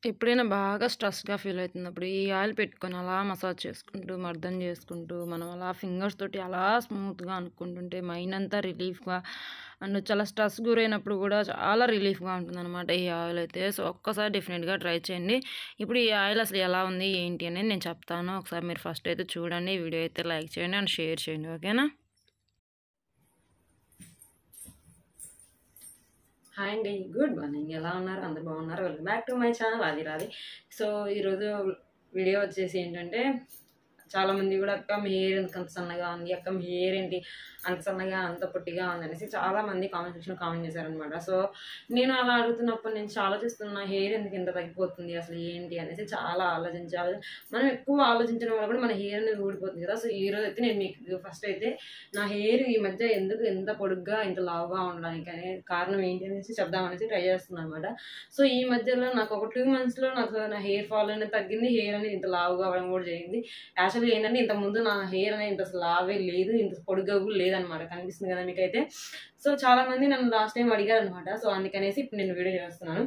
ఎప్పుడైనా బాగా స్ట్రెస్‌గా ఫీల్ అవుతున్నప్పుడు ఈ ఆయిల్ పెట్టుకొని అలా మసాజ్ చేసుకుంటూ, మర్దన చేసుకుంటూ, మనం అలా ఫింగర్స్ తోటి అలా స్మూత్‌గా అనుకుంటుంటే మైండ్ అంతా రిలీఫ్‌గా అండ్ చాలా స్ట్రెస్ గురైనప్పుడు కూడా చాలా రిలీఫ్‌గా ఉంటుందనమాట ఈ ఆయిల్ అయితే. సో, ఒక్కసారి డెఫినిట్‌గా ట్రై చేయండి. ఇప్పుడు ఈ ఆయిల్ అసలు ఎలా ఉంది, ఏంటి అనేది నేను చెప్తాను. ఒకసారి మీరు ఫస్ట్ అయితే చూడండి. వీడియో అయితే లైక్ చేయండి అండ్ షేర్ చేయండి. ఓకేనా? హాయ్ అండి. Good morning. ఎలా ఉన్నారు? అందరూ బాగున్నారా? Welcome back to my channel Aadi Raadi. So, ఈరోజు వీడియో వచ్చేసి ఏంటంటే చాలామంది కూడా అక్క మీ హెయిర్ ఎందుకు అంత సన్నగా ఉంది? అక్క మీ హెయిర్ ఏంటి అంత సన్నగా, అంత పొట్టిగా ఉందనేసి చాలామంది కామెంట్ సెక్షన్‌లో కామెంట్ చేశారనమాట. సో, నేను అలా అడుగుతున్నప్పటి నుంచి ఆలోచిస్తున్నా హెయిర్ ఎందుకు ఇంత తగ్గిపోతుంది? అసలు ఏంటి అనేసి చాలా ఆలోచించి ఆలో మనం ఎక్కువ ఆలోచించడం వల్ల కూడా మన హెయిర్ అనేది ఊడిపోతుంది కదా! సో, ఈరోజు అయితే నేను మీకు ఫస్ట్ అయితే నా హెయిర్ ఈ మధ్య ఎందుకు ఇంత పొడుగ్గా, ఇంత లావుగా ఉండడానికి అనే కారణం ఏంటి అనేసి చెప్దామనేసి ట్రై చేస్తున్నాను అనమాట. సో, ఈ మధ్యలో నాకు ఒక 2 మంత్స్‌లో నాకు నా హెయిర్ ఫాల్ అనేది తగ్గింది. హెయిర్ అనేది ఇంత లావుగా అవ్వడం కూడా జరిగింది. యాక్చువల్‌గా ఏంటంటే ఇంతకుముందు నా హెయిర్ అనేది ఇంత అసలు లావే లేదు. ఇంత పొడుగ్గా కూడా లేదనమాట. కనిపిస్తుంది కదా మీకైతే. సో, చాలామంది నన్ను లాస్ట్ టైమ్ అడిగారనమాట. సో, అందుకనేసి ఇప్పుడు నేను వీడియో చేస్తున్నాను.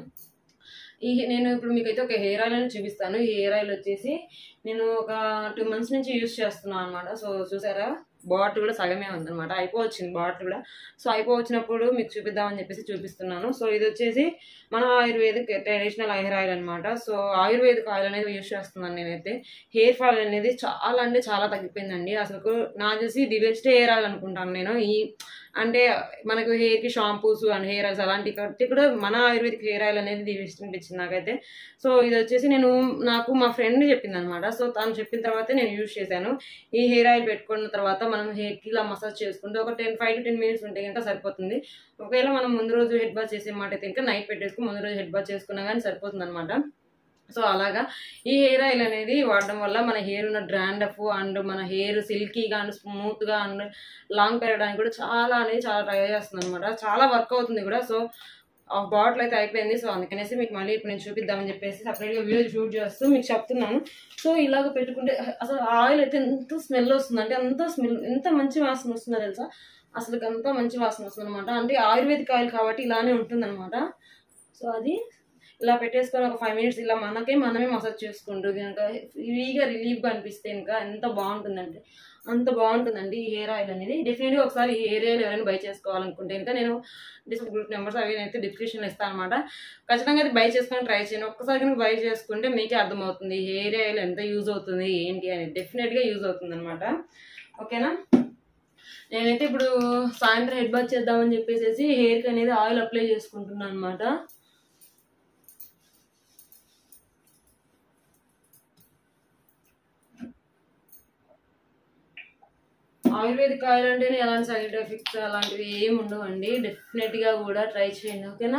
ఈ నేను ఇప్పుడు మీకైతే ఒక హెయిర్ ఆయిల్ అనేది చూపిస్తాను. ఈ హెయిర్ ఆయిల్ వచ్చేసి నేను ఒక 2 మంత్స్ నుంచి యూజ్ చేస్తున్నాను అనమాట. సో, చూసారా? బాటిల్ కూడా సగమే ఉందనమాట. అయిపోవచ్చింది బాటిల్ కూడా. సో, అయిపోవచ్చినప్పుడు మీకు చూపిద్దామని చెప్పేసి చూపిస్తున్నాను. సో, ఇది వచ్చేసి మన ఆయుర్వేదిక్ ట్రెడిషనల్ హెయిర్ ఆయిల్ అనమాట. సో, ఆయుర్వేదిక్ ఆయిల్ అనేది యూజ్ చేస్తున్నాను నేనైతే. హెయిర్ ఫాల్ అనేది చాలా అంటే చాలా తగ్గిపోయిందండి. అసలుకు నాకు తెలిసి ది బెస్ట్ హెయిర్ ఆయిల్ అనుకుంటాను నేను. ఈ అంటే మనకు హెయిర్‌కి షాంపూస్ అండ్ హెయిర్ ఆయిల్స్ అలాంటివి కంటే కూడా మన ఆయుర్వేదిక్ హెయిర్ ఆయిల్ అనేది ది బెస్ట్ అనిపించింది నాకైతే. సో, ఇది వచ్చేసి నేను నాకు మా ఫ్రెండ్ చెప్పిందనమాట. సో, తను చెప్పిన తర్వాతే నేను యూజ్ చేశాను. ఈ హెయిర్ ఆయిల్ పెట్టుకున్న తర్వాత మనం హెయిర్‌కి ఇలా మసాజ్ చేసుకుంటే ఒక 10 5-10 మినిట్స్ ఉంటే గనుక సరిపోతుంది. ఒకవేళ మనం ముందు రోజు హెడ్ బాత్ చేసే మాట అయితే గనుక నైట్ పెట్టేసుకొని ముందు రోజు హెడ్ బాత్ చేసుకున్నా గానీ సరిపోతుందనమాట. సో, అలాగా ఈ హెయిర్ ఆయిల్ అనేది వాడడం వల్ల మన హెయిర్ ఉన్న డ్రాండ్రఫ్ అండ్ మన హెయిర్ సిల్కీగా అండ్ స్మూత్‌గా అండ్ లాంగ్ పెరగడానికి కూడా చాలా అనేది చాలా ట్రై చేస్తుందనమాట. చాలా వర్క్ అవుతుంది కూడా. సో, ఆ బాటిల్ అయితే అయిపోయింది. సో, అందుకనేసి మీకు మళ్ళీ ఇప్పుడు నేను చూపిద్దామని చెప్పేసి సెపరేట్‌గా వీడియో షూట్ చేస్తూ మీకు చెప్తున్నాను. సో, ఇలాగ పెట్టుకుంటే అసలు ఆయిల్ అయితే ఎంత స్మెల్ వస్తుందంటే అంత స్మెల్ ఎంత మంచి వాసన వస్తుందో తెలుసా? అసలుకి అంత మంచి వాసన వస్తుందనమాట. అంటే ఆయుర్వేదిక్ ఆయిల్ కాబట్టి ఇలానే ఉంటుందనమాట. సో, అది ఇలా పెట్టేసుకొని ఒక 5 మినిట్స్ ఇలా మనకే మనమే మసాజ్ చేసుకుంటూ గనుక ఫ్రీగా రిలీఫ్‌గా అనిపిస్తే ఇంకా ఎంత బాగుంటుందంటే అంత బాగుంటుందండి ఈ హెయిర్ ఆయిల్ అనేది. డెఫినిట్‌గా ఒకసారి ఈ హెయిర్ ఆయిల్ ఎవరైనా బై చేసుకోవాలనుకుంటే గనుక నేను డిస్క్రిప్ గ్రూప్ నెంబర్స్ అవి అయితే డిస్క్రిప్షన్‌లో ఇస్తాను అనమాట. ఖచ్చితంగా అది బై చేసుకొని ట్రై చేయండి. ఒక్కసారి కనుక బై చేసుకుంటే మీకే అర్థమవుతుంది. ఈ హెయిర్ ఆయిల్ ఎంత యూజ్ అవుతుంది ఏంటి అనేది. డెఫినిట్‌గా యూజ్ అవుతుందనమాట. ఓకేనా? నేనైతే ఇప్పుడు సాయంత్రం హెడ్ బాత్ చేద్దామని చెప్పేసేసి హెయిర్‌కి అనేది ఆయిల్ అప్లై చేసుకుంటున్నాను అనమాట. ఆయుర్వేదిక్ ఆయిల్ అంటేనే ఎలాంటి సైడ్ ఎఫెక్ట్స్ అలాంటివి ఏమి ఉండవండి. డెఫినిట్‌గా కూడా ట్రై చేయండి. ఓకేనా?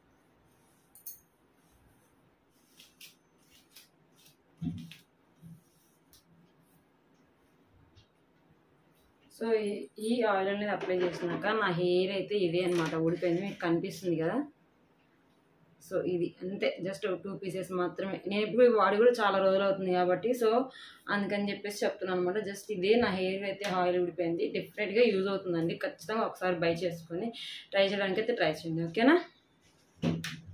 సో, ఈ ఈ ఆయిల్ అనేది అప్లై చేసినాక నా హెయిర్ అయితే ఇదే అనమాట. ఊడిపోయింది. మీకు కనిపిస్తుంది కదా! సో, ఇది అంతే జస్ట్ 2 పీసెస్ మాత్రమే. నేను ఎప్పుడు వాడి కూడా చాలా రోజులవుతుంది కాబట్టి సో, అందుకని చెప్పేసి చెప్తున్నాను అనమాట. జస్ట్ ఇదే నా హెయిర్ అయితే ఆయిల్ ఊడిపోయింది. డెఫినిట్‌గా యూజ్ అవుతుందండి. ఖచ్చితంగా ఒకసారి బై చేసుకొని ట్రై చేయడానికైతే ట్రై చేయండి. ఓకేనా?